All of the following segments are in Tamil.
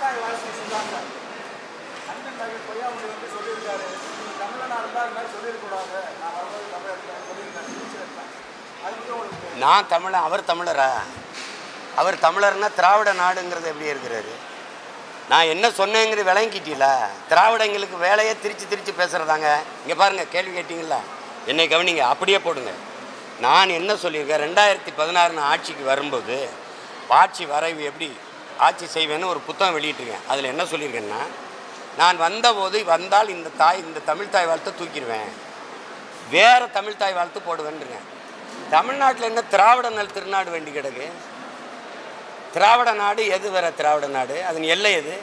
தமிழ்தாய் வாழ்க்கை சொல்றாங்க அண்ணன் மகன் பொய்யாமொழி வந்து சொல்லியிருக்காரு நீ தமிழனா இருந்தா இந்த மாதிரி சொல்லிடக்கூடாது நான் வரும்போது தமிழ் இருக்கேன் சொல்லியிருக்கேன் சொல்லியிருக்கேன் அது மட்டும் உங்களுக்கு நான் தமிழன் அவர் தமிழரா அவர் தமிழர்னா திராவிட நாடுங்கிறது எப்படி இருக்கிறாரு நான் என்ன சொன்னேங்கிறது விளங்கிட்டீல திராவிடங்களுக்கு வேலையை திரிச்சு திரிச்சு பேசுகிறதாங்க இங்கே பாருங்கள் கேள்வி கேட்டிங்களா என்னை கவனிங்க அப்படியே போடுங்க நான் என்ன சொல்லியிருக்கேன் ரெண்டாயிரத்தி பதினாறு நான் ஆட்சிக்கு வரும்போது ஆட்சி வரைவு எப்படி ஆட்சி செய்வேன்னு ஒரு புத்தகம் வெளியிட்டிருக்கேன் அதில் என்ன சொல்லியிருக்கேன்னா நான் வந்தபோது வந்தால் இந்த தாய் இந்த தமிழ் தாய் வாழ்த்தை தூக்கிடுவேன் வேறு தமிழ் தாய் வாழ்த்து போடுவேன்ருங்க தமிழ்நாட்டில் என்ன திராவிட நல் திருநாடு வேண்டி கிடக்கு திராவிட நாடு எது வேற திராவிட நாடு அதன் எல்லை எது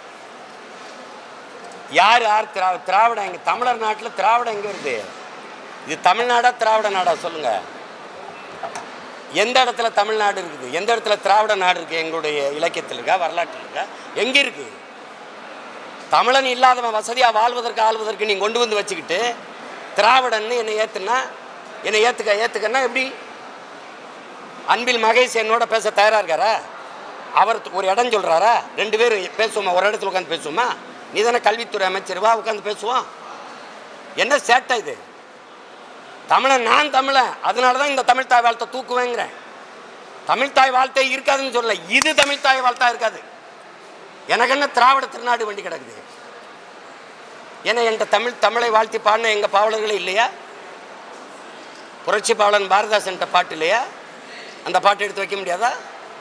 யார் யார் திரா திராவிடம் எங்க தமிழர் நாட்டில் திராவிடம் எங்கே வருது இது தமிழ்நாடா திராவிட நாடா சொல்லுங்க எந்த இடத்துல தமிழ்நாடு இருக்குது எந்த இடத்துல திராவிட நாடு இருக்குது எங்களுடைய இலக்கியத்தில் இருக்கா வரலாற்றில் இருக்கா எங்கே இருக்கு தமிழன் இல்லாதவன் வசதியாக வாழ்வதற்கு ஆள்வதற்கு நீ கொண்டு வந்து வச்சுக்கிட்டு திராவிடன்னு என்னை ஏற்றுனா என்னை ஏற்றுக்க ஏற்றுக்கன்னா எப்படி அன்பில் மகேஷ் என்னோட பேச தயாராக இருக்காரா அவர் ஒரு இடம் சொல்கிறாரா ரெண்டு பேரும் பேசுவோமா ஒரு இடத்துல உட்காந்து பேசுவோமா நீ தானே கல்வித்துறை அமைச்சர் வா உட்காந்து பேசுவோம் என்ன சேட்டை இது தமிழன் நான் தமிழன் அதனால தான் இந்த தமிழ் தாய் வாழ்த்தை தூக்குவேங்கிறேன் தமிழ் தாய் வாழ்த்தை இருக்காதுன்னு சொல்லல இது தமிழ் தாய் வாழ்த்தா இருக்காது எனக்கு என்ன திராவிட திருநாடு வண்டி கிடக்குது ஏன்னா என்கிட்ட தமிழ் தமிழை வாழ்த்தி பாடின எங்கள் பாவலர்களே இல்லையா புரட்சி பாவலன் பாரதாசன்ட்ட பாட்டு இல்லையா அந்த பாட்டு எடுத்து வைக்க முடியாதா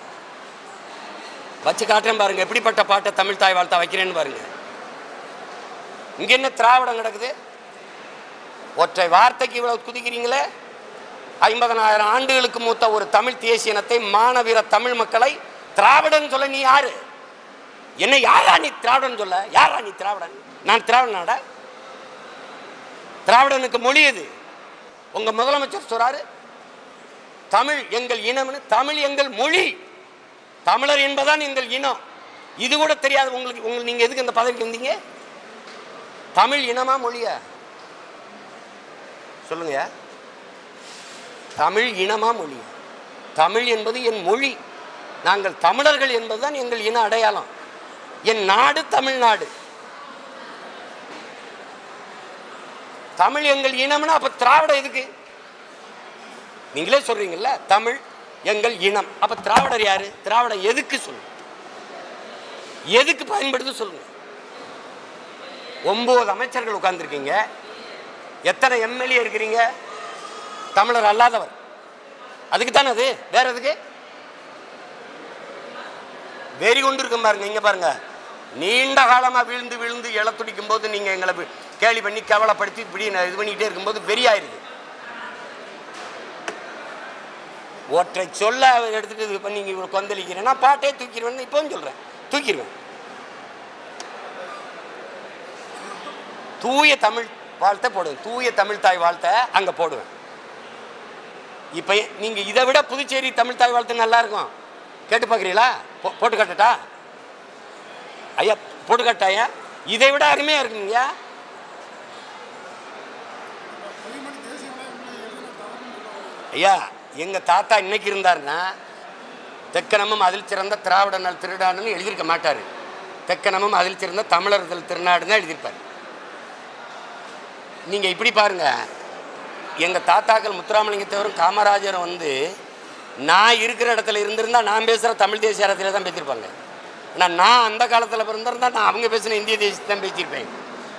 வச்சு காட்டுறேன் பாருங்க எப்படிப்பட்ட பாட்டை தமிழ் தாய் வாழ்த்தா வைக்கிறேன்னு பாருங்க இங்க என்ன திராவிடம் கிடக்குது ஒற்றை வார்த்தைக்கு இவ்வளவு குதிக்கிறீங்களே ஐம்பதனாயிரம் ஆண்டுகளுக்கு மூத்த ஒரு தமிழ் தேசிய இனத்தை மானவீர தமிழ் மக்களை திராவிடன் சொல்ல நீ யாரு என்ன யாரா நீ திராவிடன் சொல்ல யாரா நீ திராவிடன் நான் திராவிடனாடா திராவிடனுக்கு மொழி எது உங்க முதலமைச்சர் சொல்றாரு தமிழ் எங்கள் இனம்னு தமிழ் எங்கள் மொழி தமிழர் என்பதான் எங்கள் இனம் இது கூட தெரியாது உங்களுக்கு உங்களுக்கு நீங்க எதுக்கு இந்த பதவிக்கு வந்தீங்க தமிழ் இனமா மொழியா சொல்லுங்க தமிழ் இனமா மொழி தமிழ் என்பது என் மொழி நாங்கள் தமிழர்கள் என்பதுதான் எங்கள் இன அடையாளம் என் நாடு தமிழ்நாடு தமிழ் எங்கள் இனம்னா அப்ப திராவிடம் எதுக்கு நீங்களே சொல்றீங்கல்ல தமிழ் எங்கள் இனம் அப்ப திராவிடர் யாரு திராவிடம் எதுக்கு சொல்லுங்க எதுக்கு பயன்படுது சொல்லுங்க ஒன்பது அமைச்சர்கள் உட்கார்ந்துருக்கீங்க எத்தனை எம்எல்ஏ இருக்கிறீங்க தமிழர் அல்லாதவர் அதுக்கு தானே அது வேற எதுக்கு வெறி கொண்டு இருக்கும் பாருங்க இங்க பாருங்க நீண்ட காலமா விழுந்து விழுந்து இழ துடிக்கும் போது நீங்க எங்களை வி- கேலி பண்ணி கவலைப்படுத்தி இப்படி ந- இது பண்ணிக்கிட்டே இருக்கும்போது வெறியாயிருது ஒற்றை சொல்ல எடுத்துட்டு இது பண்ணி இவ்வளோ கொந்தளிக்கிறேன்னா பாட்டே தூக்கிடுவேன்னு இப்போவும் சொல்றேன் தூக்கிடுவேன் தூய தமிழ் வாழ்த்தை போடுவேன் தூய தமிழ் தாய் வாழ்த்தை அங்கே போடுவேன் இப்போ நீங்கள் இதை விட புதுச்சேரி தமிழ் தாய் வாழ்த்து நல்லா இருக்கும் கேட்டு பார்க்குறீங்களா போ போட்டு காட்டட்டா ஐயா போட்டு காட்டாயா இதை விட அருமையாக இருக்குங்கய்யா ஐயா எங்கள் தாத்தா இன்னைக்கு இருந்தாருன்னா தெக்கனமும் அதில் சிறந்த திராவிட நல் திருநாடுன்னு எழுதியிருக்க மாட்டார் தெக்கனமும் அதில் சிறந்த தமிழர்கள் திருநாடுன்னு தான் எழுதியிருப்பார் நீங்கள் இப்படி பாருங்க எங்கள் தாத்தாக்கள் முத்துராமலிங்கத்தவரும் காமராஜரும் வந்து நான் இருக்கிற இடத்துல இருந்திருந்தா நான் பேசுகிற தமிழ் தேசிய அரசியல தான் பேசியிருப்பாங்க ஆனால் நான் அந்த காலத்தில் பிறந்திருந்தா நான் அவங்க பேசின இந்திய தேசியத்தை தான் பேசியிருப்பேன்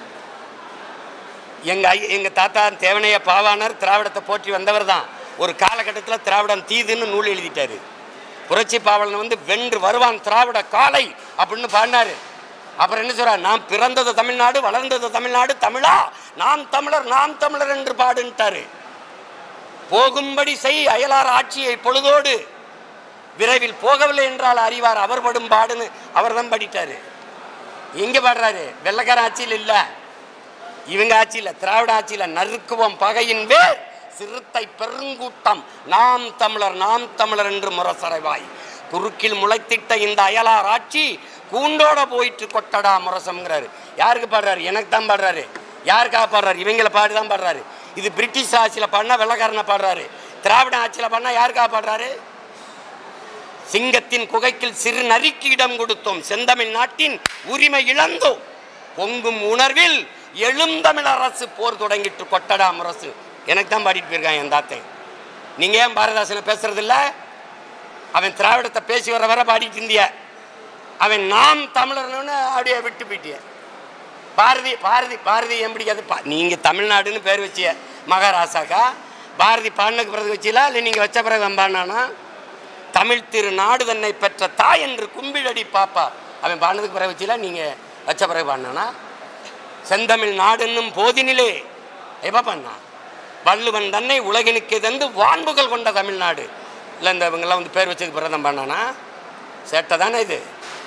எங்கள் ஐ எங்கள் தாத்தா தேவனைய பாவாணர் திராவிடத்தை போற்றி வந்தவர் தான் ஒரு காலகட்டத்தில் திராவிடம் தீதுன்னு நூல் எழுதிட்டாரு புரட்சி பாவலன் வந்து வென்று வருவான் திராவிட காலை அப்படின்னு பாடினாரு அப்புறம் என்ன சொல்றார் நாம் பிறந்தது தமிழ்நாடு வளர்ந்தது தமிழ்நாடு தமிழா நாம் தமிழர் நாம் தமிழர் என்று பாடுன்ட்டாரு போகும்படி செய் அயலார் ஆட்சியை பொழுதோடு விரைவில் போகவில்லை என்றால் அறிவார் அவர் படும் பாடுன்னு அவர் தான் பாடிட்டாரு எங்க பாடுறாரு வெள்ளக்கார ஆட்சியில் இல்லை இவங்க ஆட்சியில் திராவிட ஆட்சியில் நறுக்குவோம் பகையின் வேர் சிறுத்தை பெருங்கூட்டம் நாம் தமிழர் நாம் தமிழர் என்று முரசறைவாய் குறுக்கில் முளைத்திட்ட இந்த அயலார் ஆட்சி கூண்டோட போயிட்டு கொட்டடா முரசம்ங்கிறாரு யாருக்கு பாடுறாரு எனக்கு தான் பாடுறாரு யாருக்காக பாடுறாரு இவங்கள பாடி தான் பாடுறாரு இது பிரிட்டிஷ் ஆட்சியில் பாடினா வெள்ளக்காரனை பாடுறாரு திராவிட ஆட்சியில் பாடினா யாருக்காக பாடுறாரு சிங்கத்தின் குகைக்கில் சிறு நரிக்கு இடம் கொடுத்தோம் செந்தமிழ் நாட்டின் உரிமை இழந்தோம் பொங்கும் உணர்வில் எழுந்தமிழ் அரசு போர் தொடங்கிட்டு கொட்டடா முரசு எனக்கு தான் பாடிட்டு போயிருக்கான் என் தாத்தன் நீங்க ஏன் பாரதாசனை பேசுறது இல்ல அவன் திராவிடத்தை பேசி வர வர பாடிட்டு இருந்திய அவன் நாம் தமிழர்னு அப்படியே விட்டு போயிட்டிய பாரதி பாரதி பாரதி ஏன் பிடிக்காது பா நீங்க தமிழ்நாடுன்னு பேர் வச்சிய மகாராசாக்கா பாரதி பாடினக்கு பிறகு வச்சிலா இல்லை நீங்க வச்ச பிறகு வம்பானானா தமிழ் திரு நாடு தன்னை பெற்ற தாய் என்று கும்பிழடி பாப்பா அவன் பாடினதுக்கு பிறகு வச்சிலா நீங்க வச்ச பிறகு பாடினானா செந்தமிழ் நாடென்னும் போதினிலே எப்ப பண்ணா வள்ளுவன் தன்னை உலகினுக்கு தந்து வான்புகள் கொண்ட தமிழ்நாடு இல்லை இந்த இவங்கெல்லாம் வந்து பேர் வச்சதுக்கு பிறகு தான் பண்ணானா சேட்டை தானே இது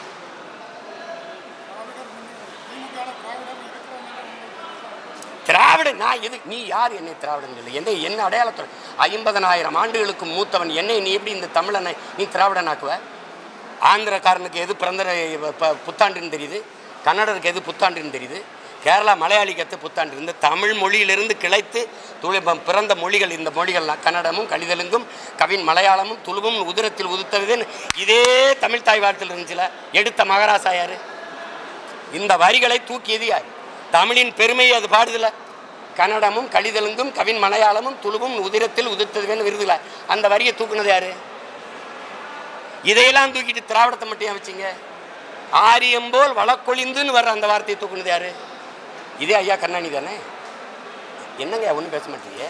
திராவிடன் நான் எது நீ யார் என்னை திராவிடன் சொல்லு என்ன என்ன அடையாளத்தோட ஐம்பதனாயிரம் ஆண்டுகளுக்கு மூத்தவன் என்னை நீ எப்படி இந்த தமிழனை நீ திராவிடனாக்குவ ஆந்திரக்காரனுக்கு எது பிறந்த ப- புத்தாண்டுன்னு தெரியுது கன்னடருக்கு எது புத்தாண்டுன்னு தெரியுது கேரளா மலையாளிக்கு எது புத்தாண்டு இருந்து தமிழ் மொழியிலிருந்து கிளைத்து துளிபம் பிறந்த மொழிகள் இந்த மொழிகள்லாம் கன்னடமும் கணிதலுங்கும் கவின் மலையாளமும் துளுவும் உதிரத்தில் உதித்ததுன்னு இதே தமிழ் தாய் வார்த்தையில் இருந்துச்சுல எடுத்த மகாராசா யாரு இந்த வரிகளை தூக்கியது யார் தமிழின் பெருமையை அது பாடுதில்ல கன்னடமும் கலிதலுங்கும் கவின் மலையாளமும் துளுவும் உதிரத்தில் உதிர்த்ததுன்னு விருதுல அந்த வரியை தூக்குனது யாரு இதையெல்லாம் தூக்கிட்டு திராவிடத்தை மட்டும் ஏன் வச்சீங்க ஆரியம்போல் வழக்கொழிந்துன்னு வர்ற அந்த வார்த்தையை தூக்குனது யாரு இதே ஐயா கண்ணாணி தானே என்னங்க ஒன்றும் பேச மாட்டீங்க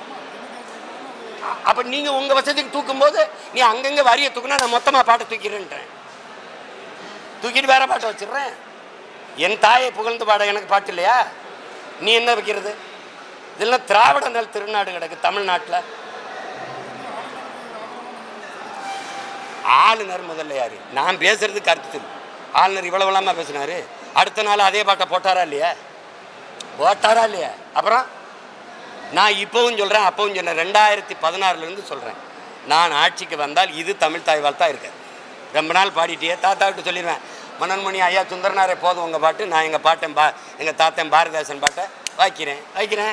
அ- அப்ப நீங்க உங்க வசதிக்கு தூக்கும்போது நீ அங்கங்க வரியை தூக்குனா நான் மொத்தமா பாட்டை தூக்கிறேன்றேன் தூக்கிட்டு வேற பாட்டை வச்சிடுறேன் என் தாயை புகழ்ந்து பாட எனக்கு பாட்டு இல்லையா நீ என்ன வைக்கிறது இதெல்லாம் திராவிட நல் திருநாடு கிடக்கு தமிழ்நாட்டில் ஆளுநர் முதல்ல யாரு நான் பேசுறது கருத்து சொல்லு. ஆளுநர் இவ்வளவுலாமா பேசினாரு அடுத்த நாள் அதே பாட்டை போட்டாரா இல்லையா போட்டாரா இல்லையா அப்புறம் நான் இப்போவும் சொல்கிறேன் அப்பவும் சொன்னேன் ரெண்டாயிரத்தி பதினாறுலேருந்து சொல்கிறேன் நான் ஆட்சிக்கு வந்தால் இது தமிழ் தாய்வால் தான் இருக்கேன் ரொம்ப நாள் பாடிட்டே தாத்தா கிட்ட சொல்லிடுவேன் மனன்மணி ஐயா சுந்தரனாரே போதும் உங்கள் பாட்டு நான் எங்கள் பாட்டன் பா எங்கள் தாத்தன் பாரதிதாசன் பாட்டை வைக்கிறேன் வைக்கிறேன்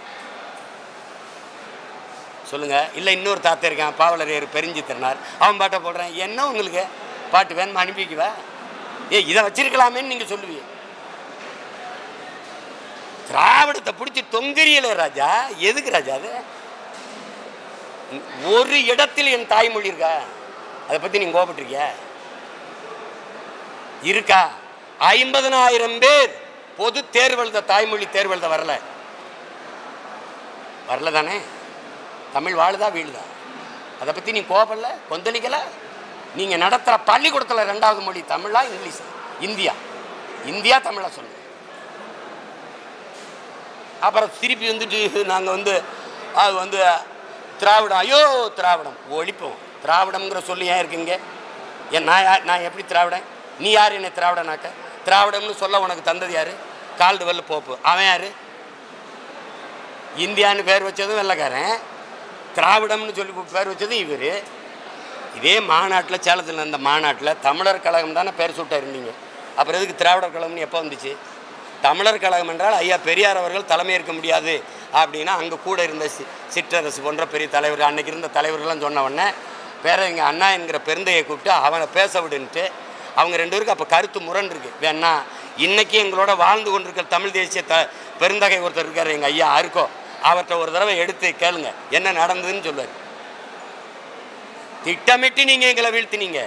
சொல்லுங்க இல்லை இன்னொரு தாத்தா இருக்கான் பாவலரையர் பெரிஞ்சி திறனார் அவன் பாட்டை போடுறேன் என்ன உங்களுக்கு பாட்டு வேணுமா அனுப்பிக்குவா ஏ இதை வச்சிருக்கலாமேன்னு நீங்கள் சொல்லுவீங்க திராவிடத்தை பிடிச்சி தொங்கரியல ராஜா எதுக்கு ராஜா அது ஒரு இடத்தில் என் தாய்மொழி இருக்கா அதை பத்தி நீங்க கோபப்பட்டிருக்கிய இருக்கா ஐம்பதனாயிரம் பேர் பொது தேர்வு எழுத தாய்மொழி தேர்வு எழுத வரல வரல தானே தமிழ் வாழுதா வீழுதா அதை பத்தி நீ கோபப்படல கொந்தளிக்கல நீங்க நடத்துற பள்ளிக்கூடத்துல ரெண்டாவது மொழி தமிழா இங்கிலீஷா இந்தியா இந்தியா தமிழா சொல்லுங்க அப்புறம் திருப்பி வந்துட்டு நாங்கள் வந்து அது வந்து திராவிடம் ஐயோ திராவிடம் ஒழிப்போம் திராவிடம்ங்கிற சொல்லி ஏன் இருக்குங்க ஏன் நான் யா- நான் எப்படி திராவிடன் நீ யார் என்னை திராவிடனாக்க திராவிடம்னு சொல்ல உனக்கு தந்தது யாரு கால்டுவெல் போப்பு அவன் யாரு இந்தியான்னு பேர் வச்சதும் வெள்ளைக்காரன் திராவிடம்னு சொல்லி பேர் வச்சதும் இவர் இதே மாநாட்டில் சேலத்தில் இருந்த மாநாட்டில் தமிழர் கழகம் தானே பேர் சூட்டா இருந்தீங்க அப்புறம் எதுக்கு திராவிடர் கழகம்னு எப்போ வந்துச்சு தமிழர் கழகம் என்றால் ஐயா பெரியார் அவர்கள் தலைமையேற்க முடியாது அப்படின்னா அங்கே கூட இருந்த சி சிற்றரசு போன்ற பெரிய தலைவர் அன்னைக்கு இருந்த தலைவர்கள்லாம் சொன்ன உடனே பேர எங்கள் அண்ணா என்கிற பெருந்தையை கூப்பிட்டு அவனை பேச விடுன்ட்டு அவங்க ரெண்டு பேருக்கு அப்போ கருத்து முரண் இருக்கு வேணா இன்னைக்கு எங்களோட வாழ்ந்து கொண்டிருக்கிற தமிழ் தேசிய த பெருந்தகை ஒருத்தர் இருக்கார் எங்கள் ஐயா அருக்கோ அவர்கிட்ட ஒரு தடவை எடுத்து கேளுங்க என்ன நடந்ததுன்னு சொல்லுவார் திட்டமிட்டு நீங்க எங்களை வீழ்த்தினீங்க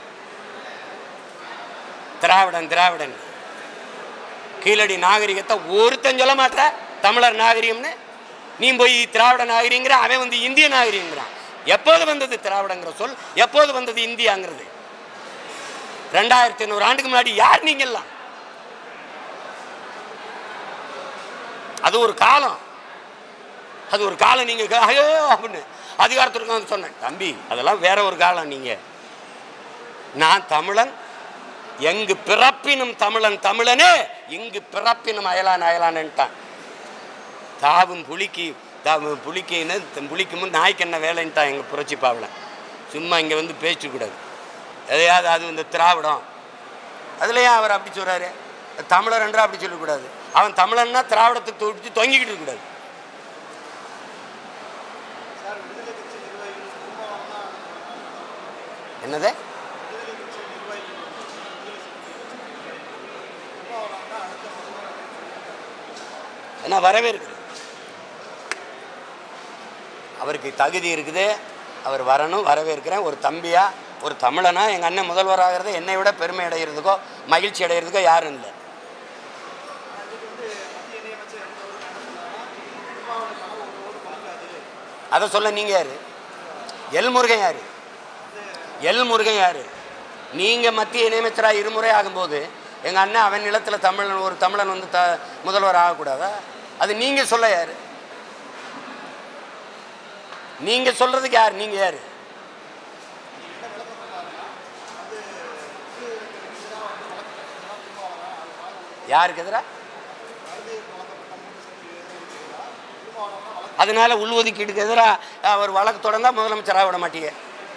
திராவிடன் திராவிடன் கீழடி நாகரிகத்தை ஒருத்தன் சொல்ல மாட்ட தமிழர் நாகரிகம்னு நீ போய் திராவிட நாகரிகங்கிற அவன் வந்து இந்திய நாகரிகங்கிறான் எப்போது வந்தது திராவிடங்கிற சொல் எப்போது வந்தது இந்தியாங்கிறது ரெண்டாயிரத்தி ஐநூறு ஆண்டுக்கு முன்னாடி யார் நீங்கெல்லாம் அது ஒரு காலம் அது ஒரு காலம் நீங்க கே- ஐயோ அப்படின்னு அதிகாரத்திற்கு வந்து சொன்னேன் தம்பி அதெல்லாம் வேற ஒரு காலம் நீங்க நான் தமிழன் எங்கு பிறப்பினும் தமிழன் தமிழனே இங்கு பிறப்பினும் அயலான் அயலான்ட்டான் தாவும் புலிக்கு தாவும் புலிக்குன்னு த- புலிக்கு முன் நாய்க்கு என்ன வேலைன்ட்டான் எங்கள் புரட்சி பாவலன் சும்மா இங்கே வந்து பேசக்கூடாது எதையாவது அது இந்த திராவிடம் அதுல ஏன் அவர் அப்படி சொல்றாரு தமிழர் என்றா அப்படி சொல்லக்கூடாது அவன் தமிழன்னா திராவிடத்துக்கு தொடிச்சு தொங்கிக்கிட்டு இருக்கக்கூடாது சார் விடுதலை கட்சி நிர்வாகிகள் கும்பகோணம்னா என்னது நான் வரவேற்கிறேன் அவருக்கு தகுதி இருக்குது அவர் வரணும் வரவேற்கிறேன் ஒரு தம்பியா ஒரு தமிழனா எங்கள் அண்ணன் முதல்வராகிறது என்னை விட பெருமை அடைகிறதுக்கோ மகிழ்ச்சி அடைகிறதுக்கோ யாரும் இல்லை அதை சொல்ல நீங்கள் யார் எல் முருகன் யார் எல் முருகன் யார் நீங்கள் மத்திய இணையமைச்சராக இருமுறை ஆகும்போது எங்கள் அண்ணன் அவன் நிலத்தில் தமிழன் ஒரு தமிழன் வந்து த முதல்வர் ஆகக்கூடாதா அது நீங்கள் சொல்ல யார் நீங்கள் சொல்கிறதுக்கு யார் நீங்கள் யார் யாருக்கு எதிரா அதனால உள்ஒதுக்கீட்டுக்கு எதிராக அவர் வழக்கு தொடர்ந்தா முதலமைச்சராக விட மாட்டீங்க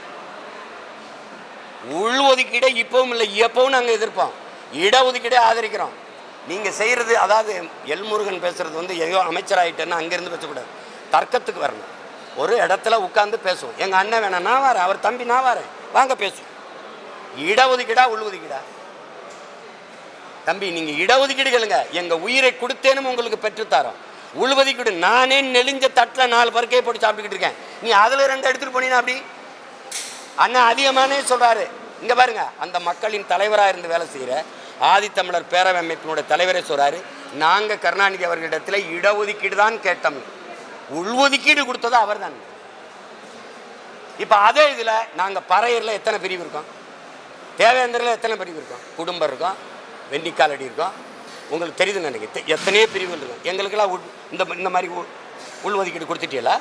உள்ஒதுக்கீடே இப்பவும் இல்லை எப்பவும் நாங்கள் எதிர்ப்போம் இடஒதுக்கீடே ஆதரிக்கிறோம் நீங்கள் செய்கிறது அதாவது எல் முருகன் பேசுறது வந்து எங்கேயோ அமைச்சராயிட்டேன்னு அங்கேருந்து பேசக்கூடாது தர்க்கத்துக்கு வரணும் ஒரு இடத்துல உட்காந்து பேசுவோம் எங்கள் அண்ணன் வேணாம் நான் வரேன் அவர் தம்பி நான் வரேன் வாங்க பேசுவோம் இடஒதுக்கீடா உள்ஒதுக்கீடா தம்பி நீங்கள் இடஒதுக்கீடு கேளுங்க எங்கள் உயிரை கொடுத்தேனும் உங்களுக்கு பெற்றுத்தரோம் உள்ஒதுக்கீடு நானே நெளிஞ்ச தட்டில் நாலு பருக்கையை போட்டு சாப்பிட்டுக்கிட்டு இருக்கேன் நீ அதில் ரெண்டு எடுத்துகிட்டு போனீங்கன்னா அப்படி அண்ணா அதிகமானே சொல்கிறாரு இங்கே பாருங்க அந்த மக்களின் தலைவராக இருந்து வேலை செய்கிற ஆதித்தமிழர் பேரவை அமைப்பினுடைய தலைவரே சொல்கிறாரு நாங்கள் கருணாநிதி அவர்களிடத்தில் இடஒதுக்கீடு தான் கேட்டோம் உள்ஒதுக்கீடு கொடுத்தது அவர் தான் இப்போ அதே இதில் நாங்கள் பறையரில் எத்தனை பிரிவு இருக்கோம் தேவேந்திரில் எத்தனை பிரிவு இருக்கும் குடும்பம் இருக்கும் வெண்ணிக்காலடி இருக்கும் உங்களுக்கு தெரியுதுன்னு நினைக்கிறேன் தெ- எத்தனையோ பிரிவுகள் இருக்கும் எங்களுக்கெல்லாம் உள் இந்த இந்த மாதிரி உள் உள்ஒதுக்கீடு கொடுத்துட்டீங்களா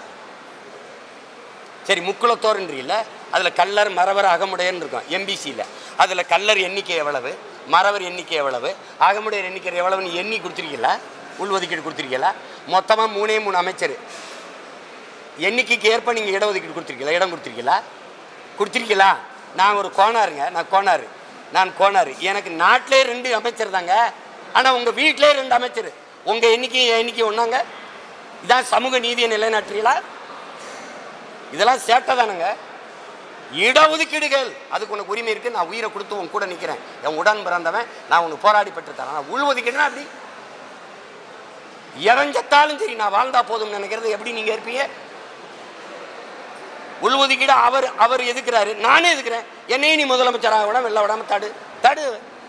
சரி முக்குளத்தோர்ன்றீல்ல அதில் கல்லர் மறவர் அகமுடையன்னு இருக்கும் எம்பிசியில் அதில் கல்லர் எண்ணிக்கை எவ்வளவு மறவர் எண்ணிக்கை எவ்வளவு அகமுடையர் எண்ணிக்கை எவ்வளவுன்னு எண்ணி கொடுத்துருக்கீங்களா உள்ஒதுக்கீடு கொடுத்துருக்கீங்களா மொத்தமாக மூணே மூணு அமைச்சர் எண்ணிக்கைக்கு ஏற்ப நீங்கள் இடஒதுக்கீடு கொடுத்துருக்கீங்களா இடம் கொடுத்துருக்கீங்களா கொடுத்துருக்கீங்களா நான் ஒரு கோணாருங்க நான் கோணாரு நான் கோணாரு எனக்கு நாட்டிலே ரெண்டு அமைச்சர் தாங்க ஆனால் உங்கள் வீட்டிலே ரெண்டு அமைச்சர் உங்கள் எண்ணிக்கை என் எண்ணிக்கை ஒன்றாங்க இதான் சமூக நீதியை நிலைநாட்டுறீங்களா இதெல்லாம் சேட்டை தானுங்க இடஒதுக்கீடுகள் அதுக்கு உனக்கு உரிமை இருக்குது நான் உயிரை கொடுத்து உன் கூட நிற்கிறேன் என் உடன் பிறந்தவன் நான் உனக்கு போராடி பெற்றுத்தரேன் ஆனால் உள்ஒதுக்கீடுனா அப்படி எவன் செத்தாலும் சரி நான் வாழ்ந்தா போதும்னு நினைக்கிறது எப்படி நீங்கள் இருப்பீங்க உள்ஒதுக்கீடு அவர் அவர் எதுக்குறாரு நானே எதுக்குறேன் என்னையும் நீ முதலமைச்சராக விட வெளில விடாம தடு தடு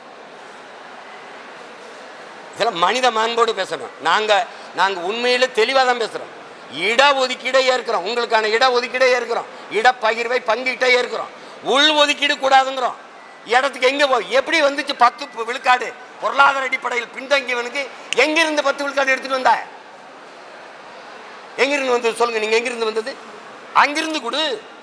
இதெல்லாம் மனித மாண்போடு பேசணும் நாங்கள் நாங்கள் உண்மையில் தெளிவாக தான் பேசுகிறோம் இட ஒதுக்கீடே ஏற்கிறோம் உங்களுக்கான இட ஒதுக்கீடே ஏற்கிறோம் இடப்பகிர்வை பங்கீட்டே ஏற்கிறோம் உள் ஒதுக்கீடு கூடாதுங்கிறோம் இடத்துக்கு எங்கே போய் எப்படி வந்துச்சு பத்து பு- விழுக்காடு பொருளாதார அடிப்படையில் பின்தங்கியவனுக்கு எங்கிருந்து பத்து விழுக்காடு எடுத்துட்டு வந்தா எங்கிருந்து வந்தது சொல்லுங்க நீங்க எங்கிருந்து வந்தது அங்கிருந்து கொடு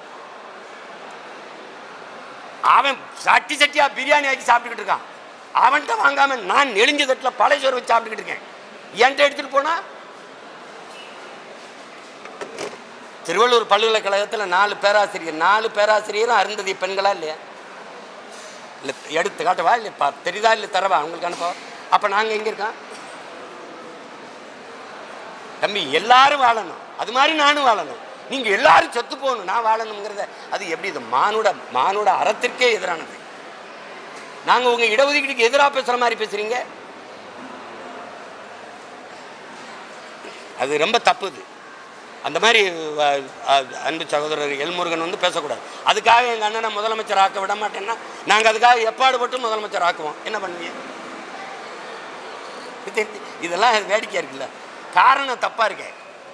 அவன் சட்டி சட்டியா பிரியாணி ஆக்கி சாப்பிட்டுக்கிட்டு இருக்கான் அவன்கிட்ட வாங்காம நான் நெளிஞ்ச தட்டில் பழைய சோறு வச்சு சாப்பிட்டுக்கிட்டு இருக்கேன் என்கிட்ட எடுத்துட்டு போனா திருவள்ளூர் பல்கலைக்கழகத்தில் நாலு பேராசிரியர் நாலு பேராசிரியரும் அருந்ததி பெண்களா இல்லையா இல்லை எடுத்து காட்டவா இல்லை பா தெரியுதா இல்லை தரவா உங்களுக்கு அனுப்பவா அப்போ நாங்கள் எங்கே இருக்கோம் தம்பி எல்லாரும் வாழணும் அது மாதிரி நானும் வாழணும் நீங்கள் எல்லாரும் செத்து போகணும் நான் வாழணுங்கிறத அது எப்படி இது மானுட மானுட அறத்திற்கே எதிரானது நாங்கள் உங்கள் இடஒதுக்கீடுக்கு எதிராக பேசுகிற மாதிரி பேசுகிறீங்க அது ரொம்ப தப்பு இது அந்த மாதிரி அஹ், அஹ், அன்பு சகோதரர் எல்முருகன் வந்து பேசக்கூடாது அதுக்காக எங்கள் அண்ணனை முதலமைச்சர் ஆக்க விட மாட்டேன்னா நாங்கள் அதுக்காக எப்பாடுபட்டு முதலமைச்சர் ஆக்குவோம் என்ன பண்ணுவீங்க இது- இதெல்லாம் வேடிக்கை இருக்குல்ல காரணம் தப்பாக இருக்கே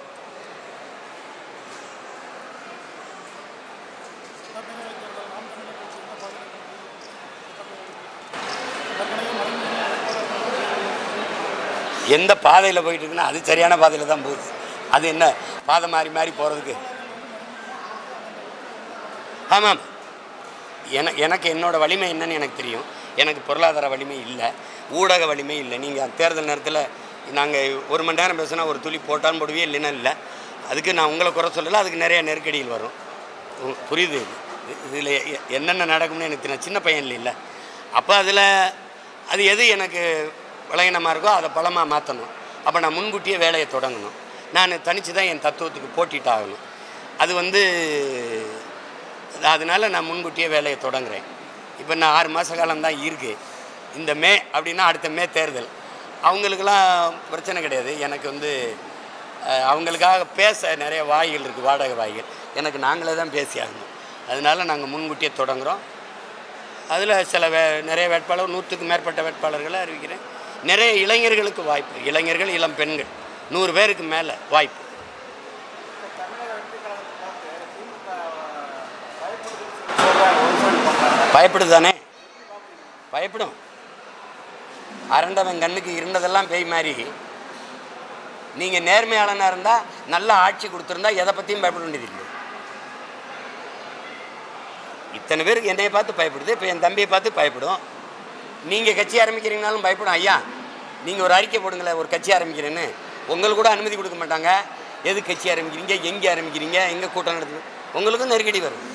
எந்த பாதையில் போயிட்டு இருக்குன்னா அது சரியான பாதையில் தான் போகுது அது என்ன பாதை மாறி மாறி போகிறதுக்கு ஆமாம் என எனக்கு என்னோட வலிமை என்னன்னு எனக்கு தெரியும் எனக்கு பொருளாதார வலிமை இல்லை ஊடக வலிமை இல்லை நீங்கள் தேர்தல் நேரத்தில் நாங்கள் ஒரு மணி நேரம் பேசினா ஒரு துளி போட்டான்னு போடுவே இல்லைன்னா இல்லை அதுக்கு நான் உங்களை குறை சொல்லலை அதுக்கு நிறைய நெருக்கடிகள் வரும் உ- புரியுது இதில் என்னென்ன நடக்கும்னு எனக்கு தெரியும் சின்ன பையன் இல்லை அப்போ அதில் அது எது எனக்கு விளையினமாக இருக்கோ அதை பலமாக மாற்றணும் அப்போ நான் முன்கூட்டியே வேலையை தொடங்கணும் நான் தனித்து தான் என் தத்துவத்துக்கு போட்டிட்டாகணும் அது வந்து அதனால் நான் முன்கூட்டியே வேலையை தொடங்குறேன் இப்போ நான் ஆறு மாத காலம் தான் இருக்குது இந்த மே அப்படின்னா அடுத்த மே தேர்தல் அவங்களுக்கெல்லாம் பிரச்சனை கிடையாது எனக்கு வந்து அஹ், அவங்களுக்காக பேச நிறைய வாய்கள் இருக்குது வாடகை வாய்கள் எனக்கு நாங்களே தான் பேசி ஆகணும் அதனால நாங்கள் முன்கூட்டியே தொடங்குகிறோம் அதில் சில வே நிறைய வேட்பாளர் நூற்றுக்கு மேற்பட்ட வேட்பாளர்களை அறிவிக்கிறேன் நிறைய இளைஞர்களுக்கு வாய்ப்பு இளைஞர்கள் இளம் பெண்கள் நூறு பேருக்கு மேலே வாய்ப்பு இப்ப தமிழக வெற்றி கழகத்தை பார்த்து திமுக பயப்படுதுன்னு சொல்லி சொல்றாங்க ஒரு சைடு பண்றாங்க பயப்படுது தானே பயப்படும் அரண்டவன் கண்ணுக்கு இருந்ததெல்லாம் பேய் மாதிரி நீங்கள் நேர்மையாளனாக இருந்தால் நல்ல ஆட்சி கொடுத்துருந்தா எதை பற்றியும் பயப்பட வேண்டியதில்லை இத்தனை பேருக்கு என்னைய பார்த்து பயப்படுது இப்போ என் தம்பியை பார்த்து பயப்படும் நீங்கள் கட்சி ஆரம்பிக்கிறீங்கனாலும் பயப்படும் ஐயா நீங்கள் ஒரு அறிக்கை போடுங்களேன் ஒரு கட்சி ஆரம்பிக்கிறேன்னு உங்களுக்கு கூட அனுமதி கொடுக்க மாட்டாங்க எது கட்சி ஆரம்பிக்கிறீங்க எங்கே ஆரம்பிக்கிறீங்க எங்கே கூட்டம் நடத்துது உங்களுக்கும் நெருக்கடி வரும்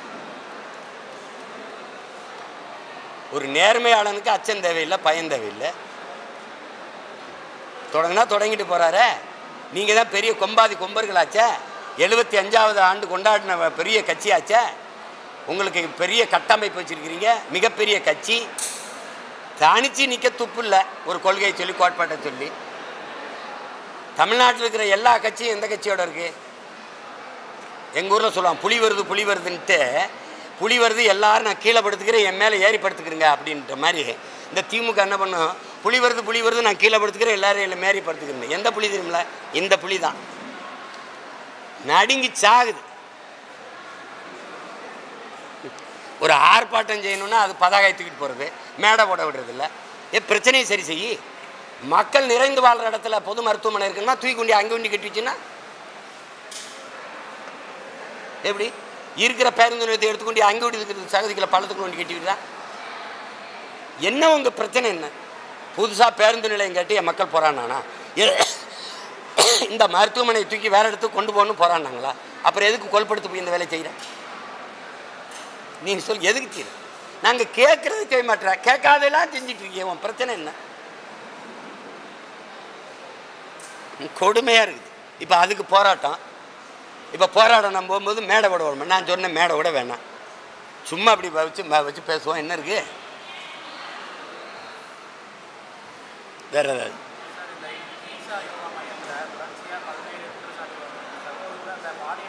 ஒரு நேர்மையாளனுக்கு அச்சம் தேவையில்லை பயம் தேவையில்லை தொடங்கினா தொடங்கிட்டு போகிறாரே நீங்கள் தான் பெரிய கொம்பாதி கொம்பர்களாச்சே எழுபத்தி அஞ்சாவது ஆண்டு கொண்டாடின வ- பெரிய கட்சியாச்சே உங்களுக்கு பெரிய கட்டமைப்பு வச்சுருக்கிறீங்க மிகப்பெரிய கட்சி தனிச்சு நிற்க துப்பு இல்லை ஒரு கொள்கையை சொல்லி கோட்பாட்டை சொல்லி தமிழ்நாட்டில் இருக்கிற எல்லா கட்சியும் எந்த கட்சியோட இருக்குது எங்கள் ஊரில் சொல்லுவான் புலி வருது புலி வருதுன்ட்டு புலி வருது எல்லாரும் நான் கீழே படுத்துக்கிறேன் என் மேலே ஏறி படுத்துக்கிறேங்க அப்படின்ற மாதிரி இந்த திமுக என்ன பண்ணும் புலி வருது புலி வருது நான் கீழே படுத்துக்கிறேன் எல்லாரும் இல்லை மேரி படுத்துக்கிறேன் எந்த புலி தெரியுமில இந்த புலி தான் நடுங்கி சாகுது ஒரு ஆர்ப்பாட்டம் செய்யணும்னா அது பதாகை தூக்கிட்டு போகிறது மேடை போட விடுறதில்ல ஏ பிரச்சனையை சரி செய் மக்கள் நிறைந்து வாழ்கிற இடத்துல பொது மருத்துவமனை இருக்குன்னா தூக்கி கொண்டு அங்கே கொண்டு கட்டி வச்சுன்னா எப்படி இருக்கிற பேருந்து நிலையத்தை எடுத்துக்கொண்டு அங்கே ஓடி இருக்கிற சகதிகளை பள்ளத்துக்கு கொண்டு கட்டிவிடுறா என்ன உங்கள் பிரச்சனை என்ன புதுசாக பேருந்து நிலையம் கட்டி என் மக்கள் போகிறானானா இந்த மருத்துவமனையை தூக்கி வேற இடத்துக்கு கொண்டு போகணும்னு போகிறானாங்களா அப்புறம் எதுக்கு கொல்படுத்து போய் இந்த வேலையை செய்கிறேன் நீங்கள் சொல் எதுக்கு தீர நாங்கள் கேட்குறது செய்ய மாட்டேற கேட்காதெல்லாம் செஞ்சுட்டு இருக்கீங்க உன் பிரச்சனை என்ன கொடுமையாக இருக்குது இப்போ அதுக்கு போராட்டம் இப்போ போராட்டம் நம்ம போகும்போது மேடை விட விடணும் நான் சொன்னேன் மேடை விட வேணாம் சும்மா அப்படி வச்சு ம- வச்சு பேசுவோம் என்ன இருக்கு வேற ஏதாவது சார் இந்த ஈசா யோகா மையத்தில் தொடர்ச்சியாக பல்வேறு குற்றச்சாட்டுகள் வருது. தற்போது அந்த பாலியல்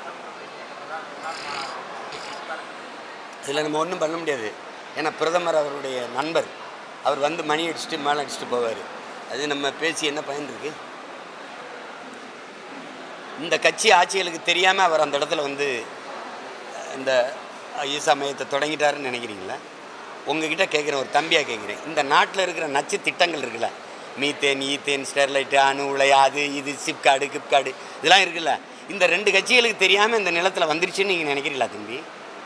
இதில் நம்ம ஒன்றும் பண்ண முடியாது ஏன்னா பிரதமர் அவருடைய நண்பர் அவர் வந்து மணி அடிச்சுட்டு மேலே அடிச்சுட்டு போவார் அது நம்ம பேசி என்ன பயன் இருக்கு இந்த கட்சி ஆட்சிகளுக்கு தெரியாமல் அவர் அந்த இடத்துல வந்து இந்த ஈசா மையத்தை தொடங்கிட்டாருன்னு நினைக்கிறீங்களா உங்ககிட்ட கேட்குறேன் ஒரு தம்பியாக கேட்குறேன் இந்த நாட்டில் இருக்கிற நச்சு திட்டங்கள் இருக்குல்ல மீத்தேன் ஈத்தேன் ஸ்டெர்லைட்டு அணு உலை அது இது சிப்காடு கிப்காடு இதெல்லாம் இருக்குல்ல இந்த ரெண்டு கட்சிகளுக்கு தெரியாமல் இந்த நிலத்தில் வந்துருச்சுன்னு நீங்கள் நினைக்கிறீங்களா தம்பி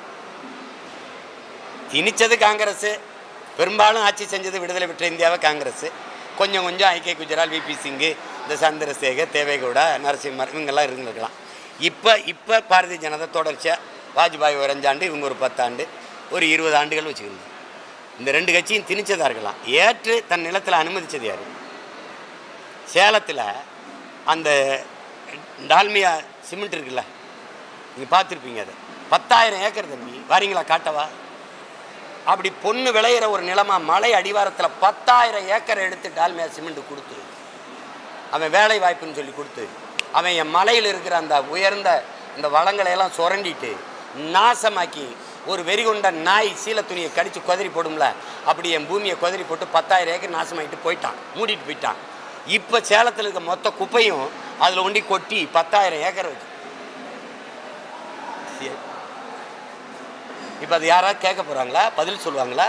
திணிச்சது காங்கிரஸ் பெரும்பாலும் ஆட்சி செஞ்சது விடுதலை பெற்ற இந்தியாவை காங்கிரஸ் கொஞ்சம் கொஞ்சம் ஐக்கிய குஜரால் விபி சிங்கு இந்த சந்திரசேகர் தேவேகவுடா நரசிம்மர் இவங்கெல்லாம் இருந்திருக்கலாம் இப்போ இப்போ பாரதிய ஜனதா தொடர்ச்சியாக வாஜ்பாய் ஒரு அஞ்சாண்டு இவங்க ஒரு பத்தாண்டு ஒரு இருபது ஆண்டுகள் வச்சுக்கணும் இந்த ரெண்டு கட்சியும் திணிச்சதாக இருக்கலாம் ஏற்று தன் நிலத்தில் அனுமதிச்சது யார் சேலத்தில் அந்த டால்மியா சிமெண்ட் இருக்குல்ல நீங்கள் பார்த்துருப்பீங்க அதை பத்தாயிரம் ஏக்கர் தம்பி வாரீங்களா காட்டவா அப்படி பொண்ணு விளையிற ஒரு நிலமா மலை அடிவாரத்தில் பத்தாயிரம் ஏக்கரை எடுத்து டால்மியா சிமெண்ட் கொடுத்து அவன் வேலை வாய்ப்புன்னு சொல்லி கொடுத்து அவன் என் மலையில் இருக்கிற அந்த உயர்ந்த இந்த வளங்களை எல்லாம் சுரண்டிட்டு நாசமாக்கி ஒரு வெறிகொண்ட நாய் சீல துணியை கடிச்சு குதறி போடும்ல அப்படி என் பூமியை குதறி போட்டு பத்தாயிரம் ஏக்கர் நாசமாக்கிட்டு போயிட்டான் மூடிட்டு போயிட்டான் இப்போ சேலத்தில் இருக்க மொத்த குப்பையும் அதில் ஒண்டி கொட்டி பத்தாயிரம் ஏக்கர் வச்சு சரி. இப்போ அது யாராவது கேட்க போகிறாங்களா பதில் சொல்லுவாங்களா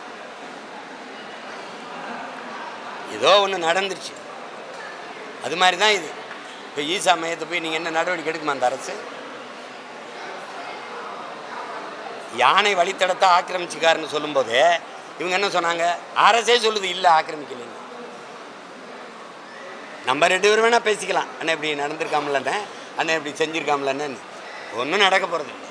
ஏதோ ஒன்று நடந்துருச்சு அது மாதிரி தான் இது இப்போ ஈசா மையத்தை போய் நீங்கள் என்ன நடவடிக்கை எடுக்குமா அந்த அரசு யானை வழித்தடத்தை ஆக்கிரமிச்சுக்காருன்னு சொல்லும்போது இவங்க என்ன சொன்னாங்க அரசே சொல்லுது இல்லை ஆக்கிரமிக்கலைன்னு நம்ம ரெண்டு பேரும் வேணால் பேசிக்கலாம் அண்ணன் இப்படி நடந்திருக்காமலண்ணே அண்ணன் இப்படி செஞ்சுருக்காமலன்னு ஒன்றும் நடக்க போகிறது இல்லை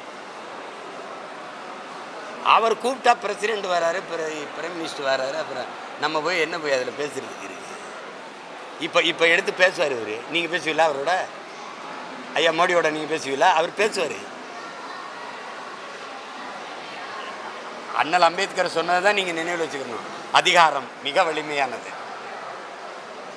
அவர் கூப்பிட்டா பிரசிடெண்ட் வராரு பிரைம் மினிஸ்டர் வராரு அப்புறம் நம்ம போய் என்ன போய் அதில் பேசுறதுக்கு இருக்கு இப்போ இப்போ எடுத்து பேசுவார் இவர் நீங்கள் பேசுவீங்களா அவரோட ஐயா மோடியோட நீங்கள் பேசுவீங்களா அவர் பேசுவார் அண்ணல் அம்பேத்கர் சொன்னதை தான் நீங்கள் நினைவில் வச்சுக்கணும் அதிகாரம் மிக வலிமையானது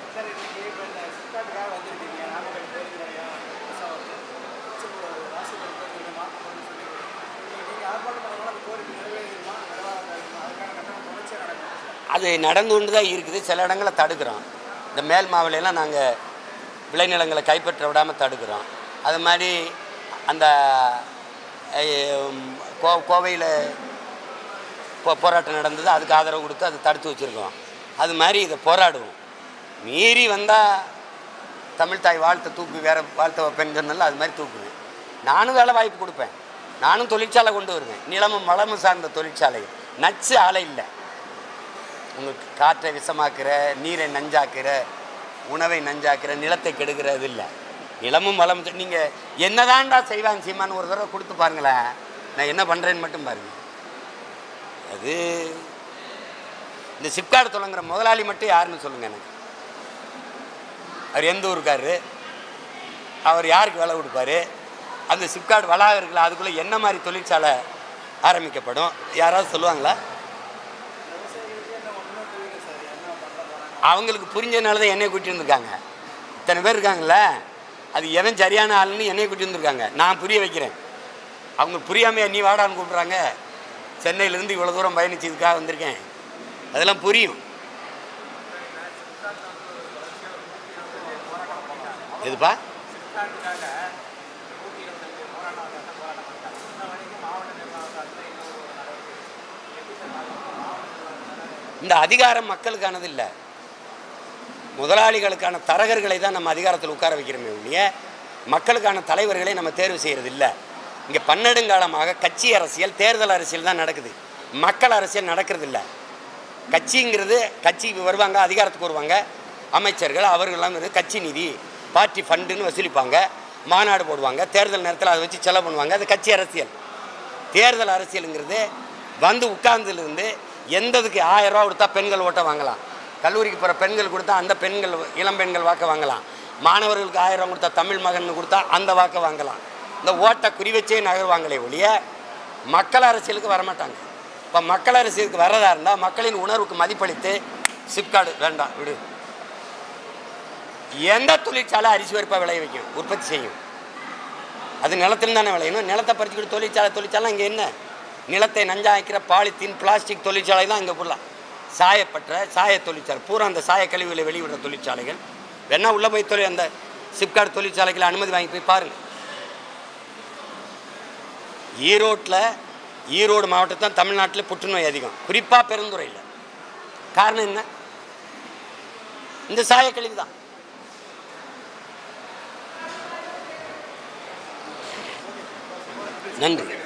அது நடந்து கொண்டு தான் இருக்குது சில இடங்களில் தடுக்கிறோம் இந்த மேல் மாவிலையெல்லாம் நாங்கள் விளைநிலங்களை கைப்பற்ற விடாமல் தடுக்கிறோம் அது மாதிரி அந்த அஹ், கோ கோவையில் போ போராட்டம் நடந்தது அதுக்கு ஆதரவு கொடுத்து அதை தடுத்து வச்சுருக்கோம் அது மாதிரி இதை போராடுவோம் மீறி வந்தால் தமிழ் தாய் வாழ்த்தை தூக்கு வேறு வாழ்த்த வைப்பேன்னு சொன்னால அது மாதிரி தூக்குவேன் நானும் வேலை வாய்ப்பு கொடுப்பேன் நானும் தொழிற்சாலை கொண்டு வருவேன் நிலமும் வளமும் சார்ந்த தொழிற்சாலை நச்சு ஆலை இல்லை உங்களுக்கு காற்றை விஷமாக்குற நீரை நஞ்சாக்குற உணவை நஞ்சாக்குற நிலத்தை கெடுக்கிறது இல்லை நிலமும் வளம் நீங்கள் என்னதான்டா செய்வாங்க சீமான்னு ஒரு தடவை கொடுத்து பாருங்களேன் நான் என்ன பண்ணுறேன்னு மட்டும் பாருங்கள் அது இந்த சிப்கார்டு தொடங்குற முதலாளி மட்டும் யாருன்னு சொல்லுங்கள் எனக்கு அவர் எந்த ஊருக்காரு அவர் யாருக்கு வேலை கொடுப்பாரு அந்த சிப்கார்டு வளாகம் இருக்குல்ல அதுக்குள்ளே என்ன மாதிரி தொழிற்சாலை ஆரம்பிக்கப்படும் யாராவது சொல்லுவாங்களா அவங்களுக்கு புரிஞ்சதுனால தான் என்னைய கூட்டி வந்திருக்காங்க இத்தனை பேர் இருக்காங்கல்ல அது எவன் சரியான ஆளுன்னு என்னைய கூட்டி வந்திருக்காங்க நான் புரிய வைக்கிறேன் அவங்க புரியாமையா நீ வாடான்னு கூப்பிட்றாங்க சென்னையிலேருந்து இவ்வளோ தூரம் பயணிச்சதுக்காக வந்திருக்கேன் அதெல்லாம் புரியும் எதுப்பா இந்த அதிகாரம் மக்களுக்கானது இல்லை முதலாளிகளுக்கான தரகர்களை தான் நம்ம அதிகாரத்தில் உட்கார வைக்கிறோமே ஒழிய மக்களுக்கான தலைவர்களை நம்ம தேர்வு செய்கிறது இல்லை இங்கே பன்னெடுங்காலமாக கட்சி அரசியல் தேர்தல் அரசியல் தான் நடக்குது மக்கள் அரசியல் நடக்கிறது இல்லை கட்சிங்கிறது கட்சிக்கு வருவாங்க அதிகாரத்துக்கு வருவாங்க அமைச்சர்கள் அவர்கள்லாம் வந்து கட்சி நிதி பார்ட்டி ஃபண்டுன்னு வசூலிப்பாங்க மாநாடு போடுவாங்க தேர்தல் நேரத்தில் அதை வச்சு செலவு பண்ணுவாங்க அது கட்சி அரசியல் தேர்தல் அரசியலுங்கிறது வந்து உட்கார்ந்துலேருந்து எந்ததுக்கு ஆயிரம் ரூபா கொடுத்தா பெண்கள் ஓட்டை வாங்கலாம் கல்லூரிக்கு போகிற பெண்கள் கொடுத்தா அந்த பெண்கள் இளம் பெண்கள் வாக்க வாங்கலாம் மாணவர்களுக்கு ஆயிரம் ரூபா கொடுத்தா தமிழ் மகன் கொடுத்தா அந்த வாக்க வாங்கலாம் இந்த ஓட்டை குறி வச்சே நகர்வாங்களே ஒழிய மக்கள் அரசியலுக்கு வரமாட்டாங்க இப்போ மக்கள் அரசியலுக்கு வர்றதா இருந்தால் மக்களின் உணர்வுக்கு மதிப்பளித்து சிப்கார்டு வேண்டாம் விடு எந்த தொழிற்சாலை அரிசி பருப்பை விளைய வைக்கும் உற்பத்தி செய்யும் அது நிலத்துல தானே விளையணும் நிலத்தை பறிச்சுக்கிட்டு தொழிற்சாலை தொழிற்சாலை இங்கே என்ன நிலத்தை நஞ்சாய்க்கிற பாலித்தீன் பிளாஸ்டிக் தொழிற்சாலை தான் இங்கே ஃபுல்லாக சாயப்பற்ற சாய தொழிற்சாலை பூரா அந்த சாய கழிவுகளை வெளிவிடுற தொழிற்சாலைகள் வேணா உள்ளே போய் தொழில் அந்த சிப்கார்டு தொழிற்சாலைகளை அனுமதி வாங்கி போய் பாருங்க ஈரோட்டில் ஈரோடு மாவட்டத்தான் தமிழ்நாட்டில் புற்றுநோய் அதிகம் குறிப்பாக பெருந்துறையில் காரணம் என்ன இந்த சாயக்கழிவு தான் நன்றி